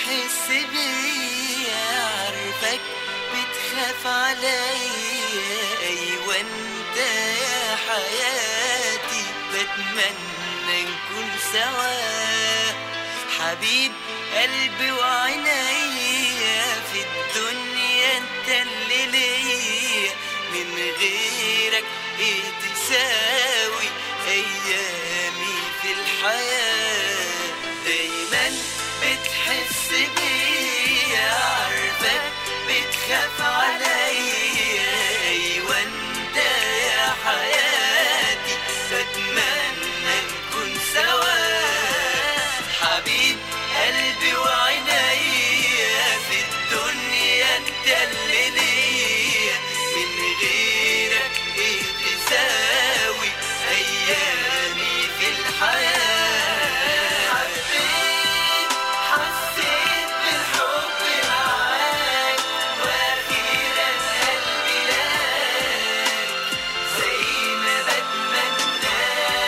بتحس بيا عارفك بتخاف عليا ايوه انت يا حياتي بتمنى نكون سوا حبيب قلبي وعينيا في الدنيا انت اللي ليا من غيرك ايه تساوي ايامي في الحياة دايما بتحس بيا عارفك بتخاف عليا ايوه انت يا حياتي بتمنى نكون سوا حبيب قلبي وعينيا في الدنيا انت اللي ليا من غيرك ايه تساوي ايامي في الحياة حبيت حسيت بالحب معاك واخيرا قلبي لاك زي ما بتمنى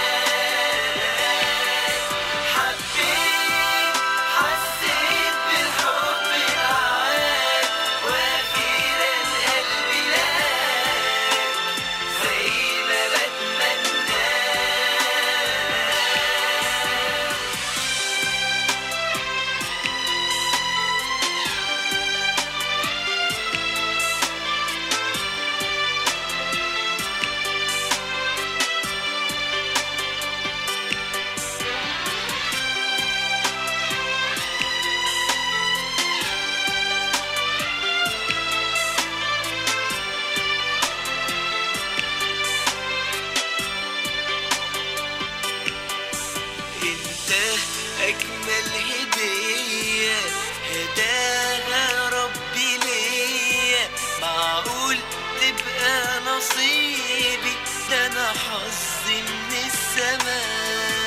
حبيت حسيت بالحب معاك واخيرا قلبي لاك زي ما بتمنى انت اجمل هدية هداها ربي ليا معقول تبقى نصيبي ده انا حظي من السماء